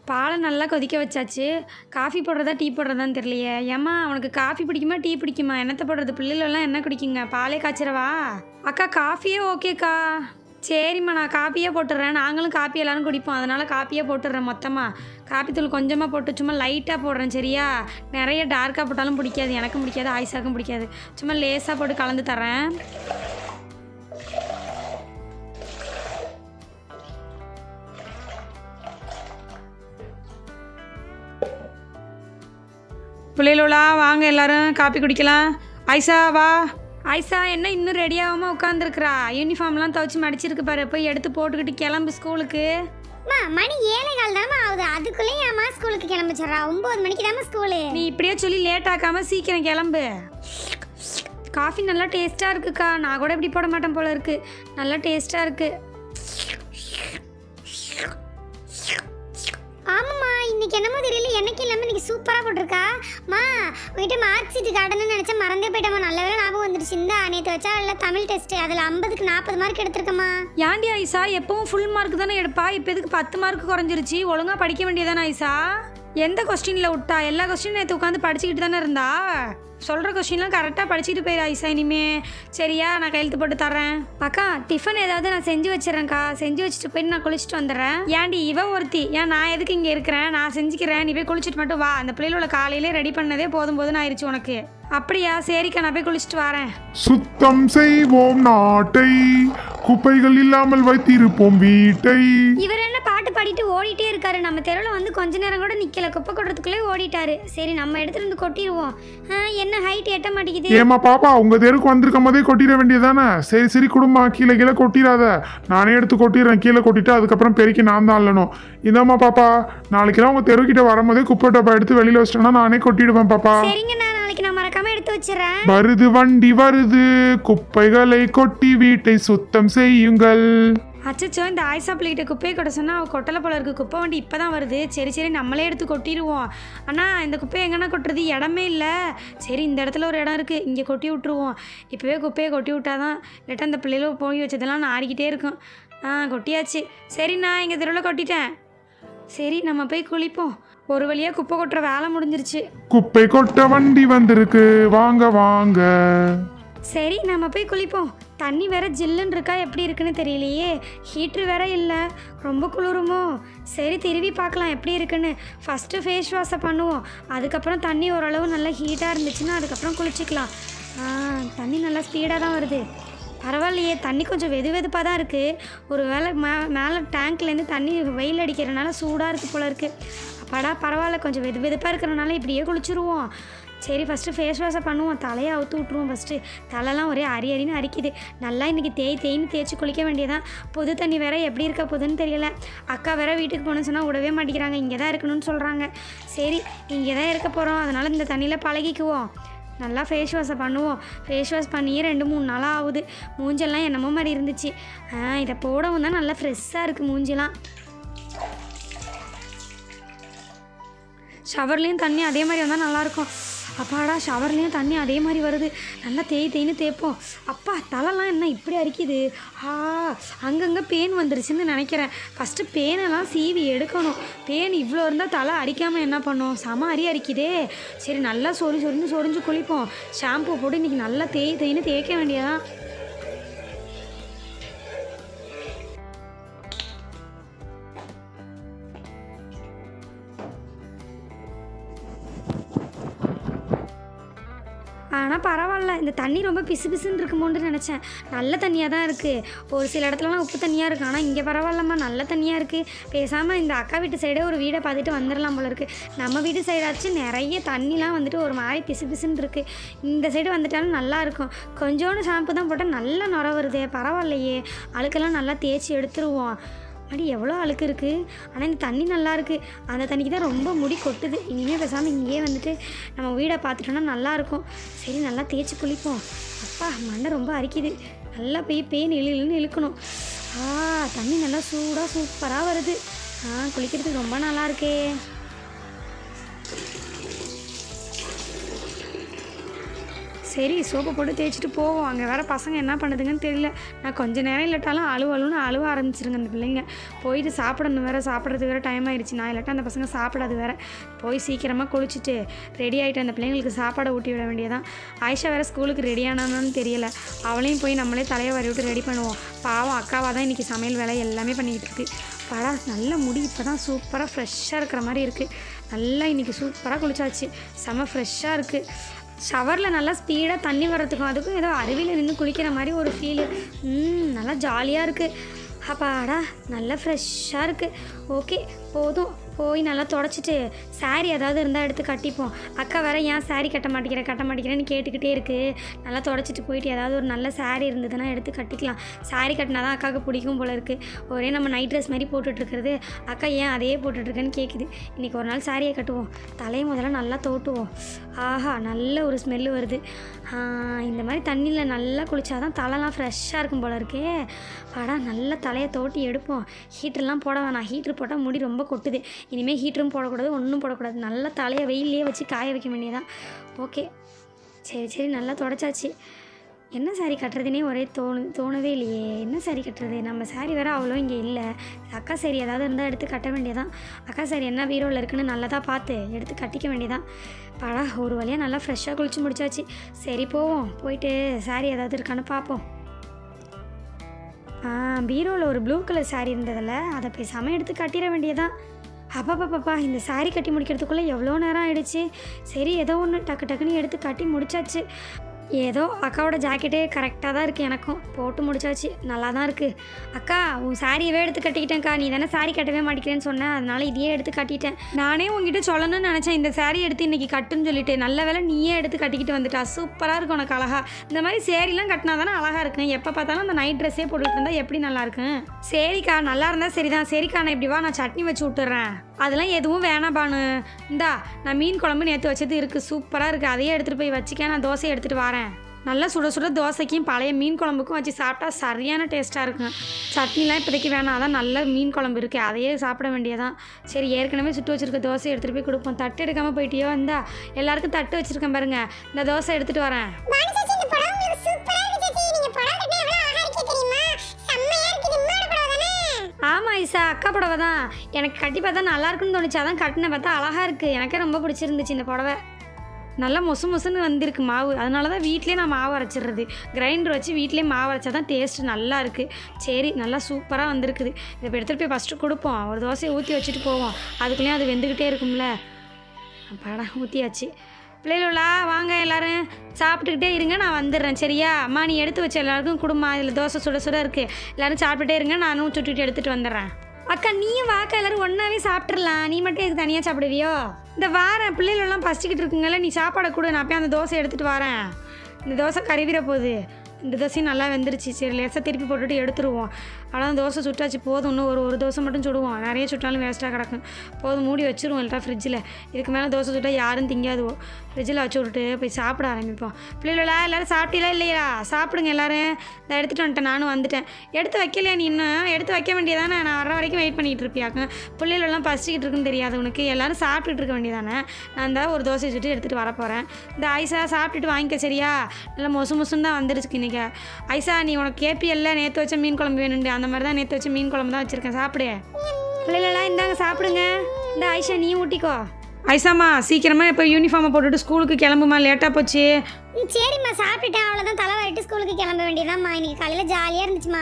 பாலை நல்லா கொதிக்க வச்சாச்சு காஃபி போடுறதா டீ போடுறதான்னு தெரியலையே ஏம்மா அவனுக்கு காஃபி பிடிக்குமா டீ பிடிக்குமா என்னத்தை போடுறது பிள்ளைகளெல்லாம் என்ன குடிக்குங்க பாலே காய்ச்சிரவா அக்கா காஃபியே ஓகேக்கா சரிம்மா நான் காப்பியே போட்டுடுறேன் நாங்களும் காப்பி எல்லாரும் குடிப்போம் அதனால் காப்பியே போட்டுடுறேன் மொத்தமாக காப்பி தூள் கொஞ்சமாக போட்டு சும்மா லைட்டாக போடுறேன் சரியா நிறைய டார்க்காக போட்டாலும் பிடிக்காது எனக்கும் பிடிக்காது ஆயிஷாக்கும் பிடிக்காது சும்மா லேசாக போட்டு கலந்து தரேன் பிள்ளைகளா வாங்க எல்லாரும் காப்பி குடிக்கலாம் ஐசா வா ஐசா என்ன இன்னும் ரெடி ஆகாமல் உட்காந்துருக்குறா யூனிஃபார்ம்லாம் துவைச்சி மடிச்சிருக்கு பாரு போய் எடுத்து போட்டுக்கிட்டு கிளம்பு ஸ்கூலுக்கு அம்மா மணி ஏழை கால் தானே ஆகுது அதுக்குள்ளேயும் அம்மா ஸ்கூலுக்கு கிளம்பிச்சிட்றா ஒம்பது மணிக்கு தானே ஸ்கூலு நீ இப்படியே சொல்லி லேட் ஆக்காம சீக்கிரம் கிளம்பு காஃபி நல்லா டேஸ்ட்டாக இருக்குக்கா நான் கூட இப்படி போட மாட்டேன் போல இருக்கு நல்லா டேஸ்ட்டாக இருக்கு ஆமாம்மா இன்னைக்கு என்னமோ தெரியல எனக்கு இல்லாமல் இன்னைக்கு சூப்பராக போட்டிருக்கா மா உங்ககிட்ட மார்க் ஷீட் காட்டணும்னு நினச்சேன் மறந்தே போயிட்டேம்மா நல்ல வேளை ஞாபகம் வந்துருச்சு இந்த நேற்று வச்சா இல்லை தமிழ் டெஸ்ட் அதில் ஐம்பதுக்கு நாற்பது மார்க் எடுத்திருக்கேம்மா ஏன்டி ஐசா எப்பவும் ஃபுல் மார்க் தானே எடுப்பா இப்போ எதுக்கு பத்து மார்க் குறைஞ்சிருச்சு ஒழுங்காக படிக்க வேண்டியதானே ஐசா எந்த கொஸ்டினில் விட்டா எல்லா கொஸ்டின் நேற்று உட்காந்து படிச்சுக்கிட்டு தானே இருந்தா சொல்கிற கொஸ்டின்லாம் கரெக்டாக படிச்சுட்டு போயிரு ஐசா இனிமே சரியா நான் கையெழுத்து போட்டு தரேன் அக்கா டிஃபன் ஏதாவது நான் செஞ்சு வச்சிடறேன்க்கா செஞ்சு வச்சுட்டு போயிட்டு நான் குளிச்சுட்டு வந்துடுறேன் ஏன்டி இவ ஒருத்தி ஏன் நான் எதுக்கு இங்கே இருக்கிறேன் நான் செஞ்சுக்கிறேன் நீ போய் குளிச்சுட்டு மட்டும் வா அந்த பிள்ளைகளோட காலையிலே ரெடி பண்ணதே போதும் போதும்னு ஆயிடுச்சு உனக்கு அப்படியா சரிக்கா நான் போய் குளிச்சுட்டு வரேன் சுத்தம் செய்வோம் நாட்டை குப்பைகள் இல்லாமல் வைத்திருப்போம் வீட்டை இவர் என்ன பாட்டு பாடிட்டு ஓடிட்டே இருக்காரு நம்ம தெருவில் வந்து கொஞ்ச நேரம் கூட நிற்கல குப்பை கொட்டுறதுக்குள்ளே ஓடிட்டாரு சரி நம்ம இடத்துல இருந்து கொட்டிடுவோம் ஆ, என்ன ஹைட் எட்ட மாட்டேங்குது ஏமா பாப்பா உங்க தெருக்கு வந்திருக்கும் போதே கொட்டிட வேண்டியதானே சரி சரி குடும்பம் கீழே கீழே கொட்டிடாத நானே எடுத்து கொட்டிடுறேன் கீழே கொட்டிட்டு அதுக்கப்புறம் பெருக்கி நான் தான் அள்ளணும் இந்தாம்மா பாப்பா நாளைக்கெல்லாம் உங்க தெருக்கிட்ட வரும்போதே குப்பை டப்பா எடுத்து வெளியில வச்சிட்டேன்னா நானே கொட்டிடுவேன் பாப்பா சரிங்க நான் நாளைக்கு நான் மறக்காம எடுத்து வச்சிடறேன் வருது வண்டி வருது குப்பைகளை கொட்டி வீட்டை சுத்தம் செய்யுங்கள் அச்சச்சோ இந்த ஆயிஷா பிள்ளைகிட்ட குப்பையை கொட்ட சொன்னால் அவள் கொட்டலை போல இருக்கு குப்பை வண்டி இப்போ தான் வருது சரி சரி நம்மளே எடுத்து கொட்டிடுவோம் ஆனால் இந்த குப்பையை எங்கன்னா கொட்டுறது இடமே இல்லை சரி இந்த இடத்துல ஒரு இடம் இருக்குது இங்கே கொட்டி விட்ருவோம் இப்போவே குப்பையை கொட்டி விட்டாதான் இல்லாட்டா அந்த பிள்ளைகளும் போய் வச்சதெல்லாம் நாடிக்கிட்டே இருக்கும் ஆ கொட்டியாச்சு சரி நான் எங்கள் தெருவில் கொட்டிட்டேன் சரி நம்ம போய் குளிப்போம் ஒரு வழியாக குப்பை கொட்டுற வேலை முடிஞ்சிருச்சு குப்பை கொட்ட வண்டி வந்திருக்கு வாங்க வாங்க சரி நம்ம போய் குளிப்போம் தண்ணி வேற ஜில்லுன்னு இருக்கா எப்படி இருக்குன்னு தெரியலையே ஹீட்ரு வேற இல்லை ரொம்ப குளிருமோ சரி திரும்பி பார்க்கலாம் எப்படி இருக்குன்னு ஃபஸ்ட்டு ஃபேஸ் வாஷை பண்ணுவோம் அதுக்கப்புறம் தண்ணி ஓரளவு நல்லா ஹீட்டாக இருந்துச்சுன்னா அதுக்கப்புறம் குளிச்சுக்கலாம் ஆ தண்ணி நல்லா ஸ்பீடாக தான் வருது பரவாயில்லையே தண்ணி கொஞ்சம் வெது வெதுப்பாக தான் இருக்குது ஒரு வேளை மே மேலே டேங்க்லேருந்து தண்ணி வெயில் அடிக்கிறனால சூடாக இருக்குது போல இருக்குது அப்பாடா பரவாயில்ல கொஞ்சம் வெது வெதுப்பாக இருக்கிறனால இப்படியே குளிச்சிருவோம் சரி ஃபஸ்ட்டு ஃபேஸ் வாஷை பண்ணுவோம் தலையை அவுத்து விட்ருவோம் ஃபஸ்ட்டு தலைலாம் ஒரே அரி அரின்னு அரிக்குது நல்லா இன்றைக்கி தேய் தேய்னு தேய்ச்சி குளிக்க வேண்டியதான் புது தண்ணி வேற எப்படி இருக்க போகுதுன்னு தெரியல அக்கா வேற வீட்டுக்கு போகணும்னு சொன்னால் விடவே மாட்டேங்கிறாங்க இங்கே தான் இருக்கணும்னு சொல்கிறாங்க சரி இங்கே தான் இருக்க போகிறோம் அதனால் இந்த தண்ணியில் பழகிக்குவோம் நல்லா ஃபேஸ் வாஷை பண்ணுவோம் ஃபேஸ் வாஷ் பண்ணியே ரெண்டு மூணு நாளாக ஆகுது மூஞ்செல்லாம் என்னமோ மாதிரி இருந்துச்சு ஆ இதை போடவும் தான் நல்லா ஃப்ரெஷ்ஷாக இருக்குது மூஞ்சிலாம் ஷவர்லேயும் தண்ணி அதே மாதிரி வந்தால் நல்லாயிருக்கும் அப்பாடா ஷவர்லேயும் தண்ணி அதே மாதிரி வருது நல்லா தேய் தேய்னு தேய்ப்போம் அப்பா தலைலாம் என்ன இப்படி அரிக்குது ஆ அங்கங்கே பேன் வந்துருச்சுன்னு நினைக்கிறேன் ஃபஸ்ட்டு பேனெல்லாம் சீவி எடுக்கணும் பேன் இவ்வளோ இருந்தால் தலை அடிக்காமல் என்ன பண்ணும் செம அரி அரிக்குதே சரி நல்லா சொரி சொரிஞ்சு சொரிஞ்சு குளிப்போம் ஷாம்பு போட்டு இன்றைக்கி நல்லா தேய் தேய்னு தேய்க்க வேண்டியதான் ஆனால் பரவாயில்ல இந்த தண்ணி ரொம்ப பிசு பிசுன்னு இருக்குமோன்னு நினச்சேன் நல்ல தண்ணியாக தான் இருக்குது ஒரு சில இடத்துலலாம் உப்பு தண்ணியாக இருக்குது ஆனால் இங்கே பரவாயில்லம்மா நல்ல தண்ணியாக இருக்குது பேசாமல் இந்த அக்கா வீட்டு சைடே ஒரு வீடை பார்த்துட்டு வந்துடலாம் போல இருக்குது நம்ம வீட்டு சைடாச்சும் நிறைய தண்ணிலாம் வந்துட்டு ஒரு மாதிரி பிசு பிசுன்னு இருக்குது இந்த சைடு வந்துட்டாலும் நல்லா இருக்கும் கொஞ்சோண்டு ஷாம்பு தான் போட்டால் நல்லா நுர வருதே பரவாயில்லையே அழுக்கெல்லாம் நல்லா தேய்ச்சி எடுத்துருவோம் அடி எவ்வளோ அழுக்கு இருக்குது ஆனால் இந்த தண்ணி நல்லா இருக்குது அந்த தண்ணிக்கு தான் ரொம்ப முடி கொட்டுது இனிமேல் பேசாமல் இங்கேயே வந்துட்டு நம்ம வீடை பார்த்துட்டோன்னா நல்லா இருக்கும் சரி நல்லா தேய்ச்சி குளிப்போம் அப்பா மண்டை ரொம்ப அரிக்குது நல்லா போய் பேன் இழு இழுன்னு இழுக்கணும் ஆ தண்ணி நல்லா சூடாக சூப்பராக வருது ஆ குளிக்கிறதுக்கு ரொம்ப நல்லா இருக்கே சரி சோப்பை போட்டு தேய்ச்சிட்டு போவோம் அங்கே வேறு பசங்க என்ன பண்ணுதுங்கன்னு தெரியல நான் கொஞ்ச நேரம் இல்லாட்டாலும் அழுவ அழுன்னு அழுவ ஆரம்பிச்சிருங்க அந்த பிள்ளைங்க போயிட்டு சாப்பிடணும் வேறு சாப்பிட்றது வேறு டைம் ஆயிடுச்சு நான் இல்லாட்டா அந்த பசங்க சாப்பிடாது வேறு போய் சீக்கிரமாக குளிச்சுட்டு ரெடி ஆகிட்டு அந்த பிள்ளைங்களுக்கு சாப்பாடை ஊட்டி விட வேண்டியதான் ஆயிஷா வேறு ஸ்கூலுக்கு ரெடி ஆனான்னு தெரியல அவளையும் போய் நம்மளே தலையை வரி விட்டு ரெடி பண்ணுவோம் பாவம் அக்காவாக தான் இன்றைக்கி சமையல் வேலை எல்லாமே பண்ணிக்கிட்டு இருக்கு படா நல்ல முடி இப்போ தான் சூப்பராக ஃப்ரெஷ்ஷாக இருக்கிற மாதிரி இருக்குது நல்லா இன்றைக்கி சூப்பராக குளிச்சாச்சு செம ஃப்ரெஷ்ஷாக இருக்குது ஷவரில் நல்லா ஸ்பீடாக தண்ணி வர்றதுக்கும் அதுக்கும் ஏதோ அருவியில் நின்று குளிக்கிற மாதிரி ஒரு ஃபீலு நல்லா ஜாலியாக இருக்குது அப்பாடா நல்லா ஃப்ரெஷ்ஷாக இருக்குது ஓகே போதும் போய் நல்லா தொடச்சிட்டு saree ஏதாவது இருந்தால் எடுத்து கட்டிப்போம் அக்கா வேற ஏன் saree கட்ட மாட்டேங்கிற கட்ட மாட்டேங்கிறேன்னு கேட்டுக்கிட்டே இருக்குது நல்லா தொடச்சிட்டு போயிட்டு ஏதாவது ஒரு நல்ல saree இருந்ததுன்னா எடுத்து கட்டிக்கலாம் saree கட்டினா தான் அக்காவுக்கு பிடிக்கும் போல இருக்குது ஒரே நம்ம நைட் ட்ரெஸ் மாதிரி போட்டுட்ருக்கிறது அக்கா ஏன் அதையே போட்டுட்ருக்கேன்னு கேட்குது இன்றைக்கி ஒரு நாள் சாரியை கட்டுவோம் தலையை முதல்ல நல்லா தோட்டுவோம் ஆஹா நல்ல ஒரு ஸ்மெல்லு வருது ஆ, இந்த மாதிரி தண்ணியில் நல்லா குளிச்சாதான் தலைலாம் ஃப்ரெஷ்ஷாக இருக்கும் போல இருக்கே படா நல்லா தலையை தோட்டி எடுப்போம் ஹீட்டர்லாம் போட வேணாம் ஹீட்ரு போட்டால் முடி ரொம்ப கொட்டுது இனிமேல் ஹீட்டரும் போடக்கூடாது ஒன்றும் போடக்கூடாது நல்லா தலையை வெயிலே வச்சு காய வைக்க வேண்டியதான் ஓகே சரி சரி நல்லா தொடச்சாச்சு என்ன சாரி கட்டுறதுனே ஒரே தோணு தோணவே இல்லையே என்ன சாரி கட்டுறது நம்ம சாரி வேறு அவ்வளோ இங்கே இல்லை அக்கா சாரி ஏதாவது இருந்தால் எடுத்து கட்ட வேண்டியதான் அக்கா சாரி என்ன பீரோவில் இருக்குன்னு நல்லதாக பார்த்து எடுத்து கட்டிக்க வேண்டியதான் படா ஒரு வழியாக நல்லா ஃப்ரெஷ்ஷாக குளிச்சு முடிச்சாச்சு சரி போவோம் போயிட்டு சாரி ஏதாவது இருக்கான்னு பார்ப்போம் ஆ பீரோவில் ஒரு ப்ளூ கலர் saree இருந்ததில்ல அதை பேசாமல் எடுத்து கட்டிட வேண்டியதான் அப்பப்பப்பா இந்த saree கட்டி முடிக்கிறதுக்குள்ளே எவ்வளோ நேரம் ஆயிடுச்சு சரி ஏதோ ஒன்று டக்கு டக்குன்னு எடுத்து கட்டி முடிச்சாச்சு ஏதோ அக்காவோட ஜாக்கெட்டே கரெக்டாக தான் இருக்குது எனக்கும் போட்டு முடிச்சாச்சு நல்லா தான் இருக்குது அக்கா உன் சாரியவே எடுத்து கட்டிக்கிட்டேன்க்கா நீ தானே சாரி கட்டவே மாட்டேங்கிறேன்னு சொன்னேன் அதனால இதையே எடுத்து கட்டிட்டேன் நானே உங்ககிட்ட சொல்லணும்னு நினச்சேன் இந்த saree எடுத்து இன்றைக்கி கட்டுன்னு சொல்லிட்டு நல்ல வேளை நீயே எடுத்து கட்டிக்கிட்டு வந்துட்டா சூப்பராக இருக்கும் உனக்கு அழகா இந்த மாதிரி சேரீலாம் கட்டினா தானே அழகாக இருக்கும் எப்போ பார்த்தாலும் அந்த நைட் ட்ரெஸ்ஸே போட்டுட்டு இருந்தால் எப்படி நல்லா இருக்கும் சரிக்கா நல்லா இருந்தால் சரிதான் சரிக்கா நான் இப்படி வா நான் சட்னி வச்சு விட்டுறேன் அதெல்லாம் எதுவும் வேணாம் பானு இந்தா நான் மீன் குழம்பு நேற்று வச்சது இருக்குது சூப்பராக இருக்குது அதையே எடுத்துகிட்டு போய் வச்சுக்க நான் தோசை எடுத்துகிட்டு வரேன் நல்லா சுட சுட தோசைக்கும் பழைய மீன் குழம்புக்கும் வச்சு சாப்பிட்டா சரியான டேஸ்ட்டாக இருக்கும் சட்னிலாம் இப்போதைக்கு வேணாம் அதான் நல்ல மீன் குழம்பு இருக்குது அதையே சாப்பிட வேண்டியதான் சரி ஏற்கனவே சுட்டு வச்சுருக்க தோசை எடுத்துகிட்டு போய் கொடுப்போம் தட்டு எடுக்காமல் போயிட்டியோ இந்தா எல்லாருக்கும் தட்டு வச்சுருக்கேன் பாருங்க இந்த தோசை எடுத்துகிட்டு வரேன் பானு சாச்சி இந்த புடவை உங்களுக்கு சூப்பரா இருக்கு சாச்சி நீங்க புடவை கட்டினா எவ்வளவு அழகா இருக்கு தெரியுமா செம்மையா இருக்குது இம்மாட புடவை தானே ஆமாம் ஐசா அக்கா புடவை தான் எனக்கு கட்டி பார்த்தா நல்லா இருக்குன்னு தோணுச்சு அதான் கட்டின பார்த்தா அழகாக இருக்குது எனக்கே ரொம்ப பிடிச்சிருந்துச்சு இந்த புடவை நல்லா மொசு மொசுன்னு வந்திருக்கு மாவு அதனால தான் வீட்டிலே நான் மாவு அரைச்சிடுறது கிரைண்டர் வச்சு வீட்டிலே மாவு அரைச்சா தான் டேஸ்ட் நல்லா இருக்குது சரி நல்லா சூப்பராக வந்திருக்குது இதை இப்போ எடுத்துகிட்டு போய் ஃபஸ்ட்டு கொடுப்போம் ஒரு தோசையை ஊற்றி வச்சுட்டு போவோம் அதுக்குள்ளேயும் அது வெந்துக்கிட்டே இருக்கும்ல அப்பாடா ஊற்றியாச்சு பிள்ளைகளா வாங்க எல்லாரும் சாப்பிட்டுக்கிட்டே இருங்க நான் வந்துடுறேன் சரியா அம்மா நீ எடுத்து வச்ச எல்லாருக்கும் கொடுமா இதில் தோசை சுட சுட இருக்குது எல்லாரும் சாப்பிட்டுட்டே இருங்க நானும் சுட்டுட்டு எடுத்துகிட்டு வந்துடுறேன் அக்கா நீயும் வாக்கா எல்லாரும் ஒன்றாவே சாப்பிட்றலாம் நீ மட்டும் இதுக்கு தனியாக சாப்பிடுவியோ இந்த வாரேன் பிள்ளைகளெல்லாம் பசிச்சுக்கிட்டு இருக்குங்கல்ல நீ சாப்பாடை கொடு நான் போய் அந்த தோசை எடுத்துகிட்டு வரேன் இந்த தோசை கருவிற போகுது இந்த தோசையும் நல்லா வெந்துருச்சு சரி லேசாக திருப்பி போட்டுட்டு எடுத்துருவோம் ஆனால் தோசை சுட்டாச்சு போதும் இன்னும் ஒரு ஒரு தோசை மட்டும் சுடுவோம் நிறைய சுட்டாலும் வேஸ்ட்டாக கிடக்கும் போதும் மூடி வச்சிருவோம் இல்லட்டா ஃப்ரிட்ஜில் இதுக்கு மேலே தோசை சுட்டால் யாரும் திங்காதுவோ ஃப்ரிட்ஜில் வச்சு விட்டுட்டு போய் சாப்பிட ஆரம்பிப்போம் பிள்ளைகளா எல்லாரும் சாப்பிட்டீங்களா இல்லையா சாப்பிடுங்க எல்லாரும் இதை எடுத்துகிட்டு வந்துட்டேன் நானும் வந்துட்டேன் எடுத்து வைக்கலையா நீ இன்னும் எடுத்து வைக்க வேண்டியதானே நான் வர வரைக்கும் வெயிட் பண்ணிகிட்டு இருப்பியாக்க பிள்ளைகளெல்லாம் பசிக்கிட்டு இருக்குன்னு தெரியாது உனக்கு எல்லாரும் சாப்பிட்டுட்டு இருக்க வேண்டியதானே நான் தான் ஒரு தோசை சுட்டு எடுத்துகிட்டு வர போகிறேன் இந்த ஐசா சாப்பிட்டுட்டு வாங்கிக்க சரியா நல்லா மொசு மொசுன்னு தான் வந்துருச்சு இன்னைக்கு ஐசா நீ உனக்கு கேபிஎல்ல நேற்று வச்ச மீன் குழம்பு வேணுண்டு அந்த மாதிரி தான் நேற்று வச்ச மீன் குழம்பு தான் வச்சுருக்கேன் சாப்பிடு பிள்ளைகளெல்லாம் இந்தாங்க சாப்பிடுங்க இந்த ஐஷா நீ ஊட்டிக்கோ ஐசாம்மா சீக்கிரமாக இப்போ யூனிஃபார்மை போட்டுட்டு ஸ்கூலுக்கு கிளம்புமா லேட்டாக போச்சு ம், சரிம்மா சாப்பிட்டுட்டேன் அவ்வளோதான் தலை வரட்டு ஸ்கூலுக்கு கிளம்ப வேண்டியதாம்மா இன்னைக்கு காலையில் ஜாலியாக இருந்துச்சுமா